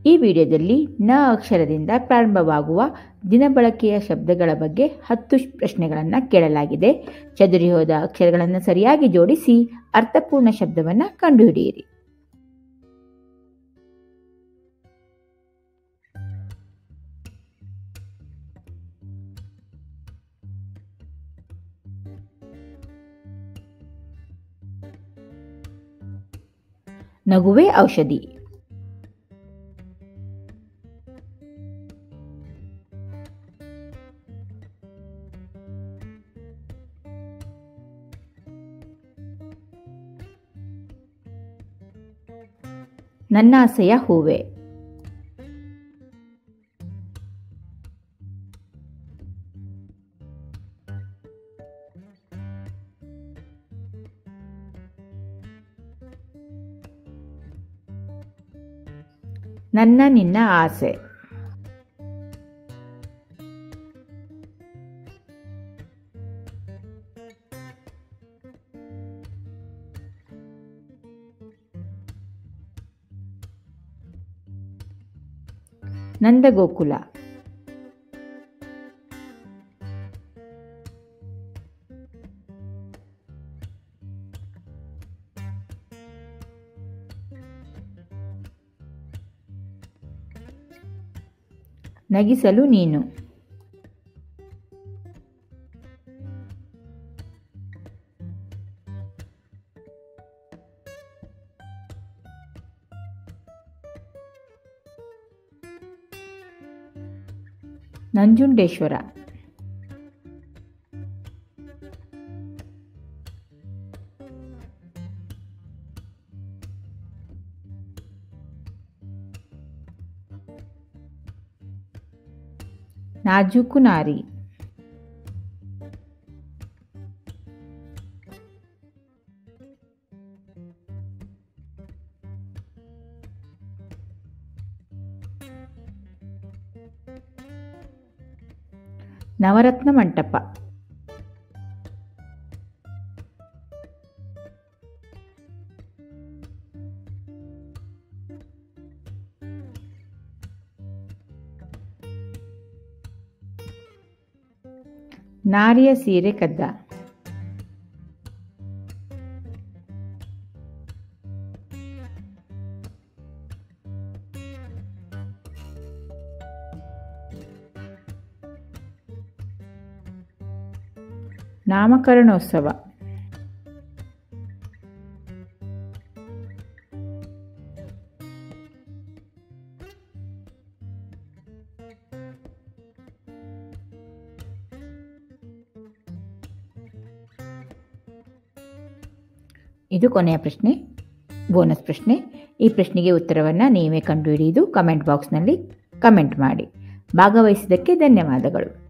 ಈ ವಿಡಿಯೋದಲ್ಲಿ ನ ಅಕ್ಷರದಿಂದ ಪ್ರಾರಂಭವಾಗುವ ದಿನಬಳಕೆಯ ಶಬ್ದಗಳ ಬಗ್ಗೆ ಹತ್ತು ಪ್ರಶ್ನೆಗಳನ್ನು ಕೇಳಲಾಗಿದೆ ಚದುರಿ ಹೋದ ಅಕ್ಷರಗಳನ್ನು ಸರಿಯಾಗಿ ಜೋಡಿಸಿ ಅರ್ಥಪೂರ್ಣ ಶಬ್ದವನ್ನು ಕಂಡುಹಿಡಿಯಿರಿ ನಗುವೇ ಔಷಧಿ ನನ್ನಾಸೆಯ ಹೂವೆ ನನ್ನ ನಿನ್ನ ಆಸೆ ನಂದಗೋಕುಲ ನಗಿಸಲು ನೀನು ನಂಜುಂಡೇಶ್ವರ ನಾಜೂಕು ನಾರಿ ನವರತ್ನ ಮಂಟಪ ನಾರಿಯ ಸೀರೆ ಕದ್ದ ನಾಮಕರಣೋತ್ಸವ ಇದು ಕೊನೆಯ ಪ್ರಶ್ನೆ ಬೋನಸ್ ಪ್ರಶ್ನೆ ಈ ಪ್ರಶ್ನೆಗೆ ಉತ್ತರವನ್ನು ನೀವೇ ಕಂಡುಹಿಡಿದು ಕಮೆಂಟ್ ಬಾಕ್ಸ್ನಲ್ಲಿ ಕಮೆಂಟ್ ಮಾಡಿ ಭಾಗವಹಿಸಿದ್ದಕ್ಕೆ ಧನ್ಯವಾದಗಳು